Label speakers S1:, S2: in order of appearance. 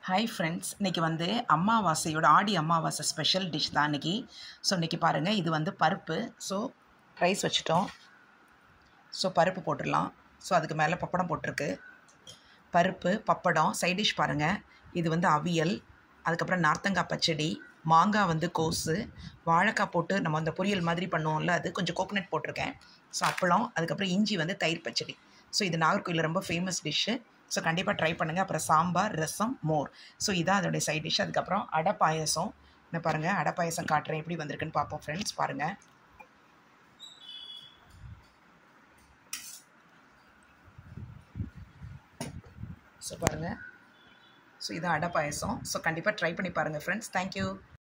S1: hi friends இன்றைக்கி வந்து அமாவாசையோட ஆடி அமாவாசை ஸ்பெஷல் டிஷ் தான் இன்றைக்கி ஸோ இன்றைக்கி பாருங்கள் இது வந்து பருப்பு ஸோ ரைஸ் வச்சுட்டோம் ஸோ பருப்பு போட்டுடலாம் ஸோ அதுக்கு மேலே பப்படம் போட்டிருக்கு பருப்பு பப்படம் சைட் டிஷ் பாருங்கள் இது வந்து அவியல் அதுக்கப்புறம் நார்த்தங்காய் பச்சடி மாங்காய் வந்து கோஸு வாழைக்காய் போட்டு நம்ம அந்த பொரியல் மாதிரி பண்ணுவோம்ல அது கொஞ்சம் கோகனட் போட்டிருக்கேன் ஸோ அப்பளம் அதுக்கப்புறம் இஞ்சி வந்து தயிர் பச்சடி ஸோ இது நாகர்கோயிலில் ரொம்ப ஃபேமஸ் டிஷ்ஷு ஸோ கண்டிப்பாக ட்ரை பண்ணுங்கள் அப்புறம் சாம்பார் ரசம் மோர் ஸோ இதான் அதோடைய சைட் டிஷ் அதுக்கப்புறம் அடை பாயசம் இந்த பாருங்கள் அடை பாயசம் காட்டுறேன் எப்படி வந்திருக்குன்னு பார்ப்போம் ஃப்ரெண்ட்ஸ் பாருங்கள் ஸோ பாருங்கள் ஸோ இதான் அடை பாயசம் ஸோ கண்டிப்பாக ட்ரை பண்ணி பாருங்கள் ஃப்ரெண்ட்ஸ் தேங்க்யூ